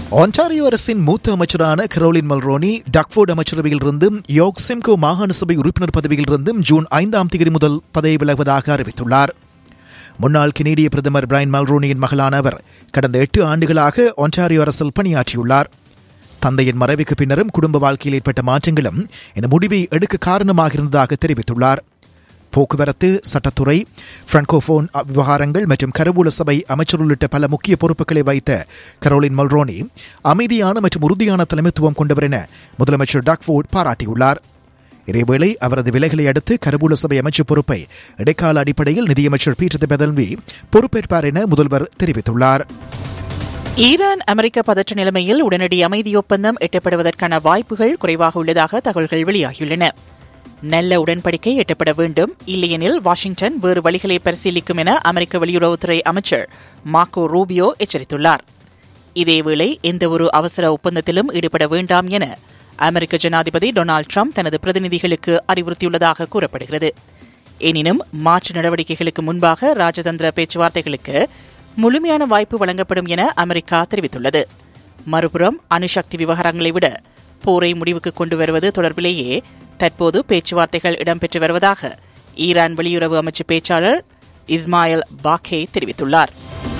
Ontario அரசின் மூத்த அமைச்சரான கரோலின் மல்ரோனி டக்ஃபோர்ட் அமைச்சரவையிலிருந்தும் யோக் சிம்கோ மாகாண சபை உறுப்பினர் பதவியிலிருந்தும் ஜூன் ஐந்தாம் தேதி முதல் பதவி விலகுவதாக அறிவித்துள்ளார் முன்னாள் கெனடிய பிரதமர் பிரைன் மல்ரோனியின் மகளான அவர் கடந்த எட்டு ஆண்டுகளாக ஒன்டாரியோ அரசில் பணியாற்றியுள்ளார் தந்தையின் மறைவுக்கு பின்னரும் குடும்ப வாழ்க்கையில் ஏற்பட்ட மாற்றங்களும் இந்த முடிவை எடுக்க காரணமாக இருந்ததாக தெரிவித்துள்ளார் போக்குவரத்து சட்டத்துறை பிராங்கோபோன் விவகாரங்கள் மற்றும் கருவூல சபை அமைச்சர் உள்ளிட்ட பல முக்கிய பொறுப்புகளை வைத்த கரோலின் மல்ரோனி அமைதியான மற்றும் உறுதியான தலைமைத்துவம் கொண்டவர் என முதலமைச்சர் டாக்ஃபோர்ட் பாராட்டியுள்ளார் இதேவேளை அவரது விலைகளை அடுத்து கருவூல சபை அமைச்சு பொறுப்பை இடைக்கால அடிப்படையில் நிதியமைச்சர் பீட்டர் பெதல்வி பொறுப்பேற்பார் என முதல்வர் தெரிவித்துள்ளார் ஈரான் அமெரிக்க பதற்ற நிலைமையில் உடனடி அமைதி ஒப்பந்தம் எட்டப்படுவதற்கான வாய்ப்புகள் குறைவாக உள்ளதாக தகவல்கள் வெளியாகியுள்ளன நல்ல உடன்படிக்கை எட்டப்பட வேண்டும் இல்லையெனில் வாஷிங்டன் வேறு வழிகளை பரிசீலிக்கும் என அமெரிக்க வெளியுறவுத்துறை அமைச்சர் மார்க்கோ ரூபியோ எச்சரித்துள்ளார் இதேவேளை எந்தவொரு அவசர ஒப்பந்தத்திலும் ஈடுபட வேண்டாம் என அமெரிக்க ஜனாதிபதி டொனால்டு ட்ரம்ப் தனது பிரதிநிதிகளுக்கு அறிவுறுத்தியுள்ளதாக கூறப்படுகிறது எனினும் மாற்று நடவடிக்கைகளுக்கு முன்பாக ராஜதந்திர பேச்சுவார்த்தைகளுக்கு முழுமையான வாய்ப்பு வழங்கப்படும் என அமெரிக்கா தெரிவித்துள்ளது மறுபுறம் அணுசக்தி விவகாரங்களை விட போரை முடிவுக்கு கொண்டு வருவது தொடர்பிலேயே தற்போது பேச்சுவார்த்தைகள் இடம்பெற்று வருவதாக ஈரான் வெளியுறவு அமைச்சு பேச்சாளர் இஸ்மாயில் பாக்கே தெரிவித்துள்ளார்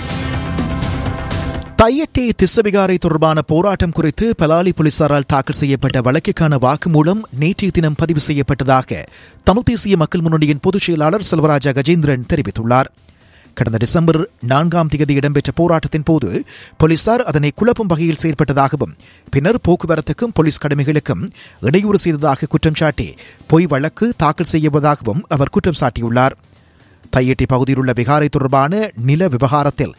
தையட்டி திசவிகாரை தொடர்பான போராட்டம் குறித்து பலாலி போலீசாரால் தாக்கல் செய்யப்பட்ட வழக்குக்கான வாக்குமூலம் நேற்றைய தினம் பதிவு செய்யப்பட்டதாக தமிழ் தேசிய மக்கள் முன்னணியின் பொதுச் செயலாளர் செல்வராஜா கஜேந்திரன் தெரிவித்துள்ளார் கடந்த டிசம்பர் நான்காம் தேதி இடம்பெற்ற போராட்டத்தின் போது போலீசார் அதனை குழப்பும் வகையில் செயற்பட்டதாகவும் பின்னர் போக்குவரத்துக்கும் போலீஸ் கடமைகளுக்கும் இடையூறு செய்ததாக குற்றம் சாட்டி பொய் வழக்கு தாக்கல் செய்யவதாகவும் அவர் குற்றம் சாட்டியுள்ளார் தையட்டி பகுதியில் உள்ள விகாரை தொடர்பான நில விவகாரத்தில்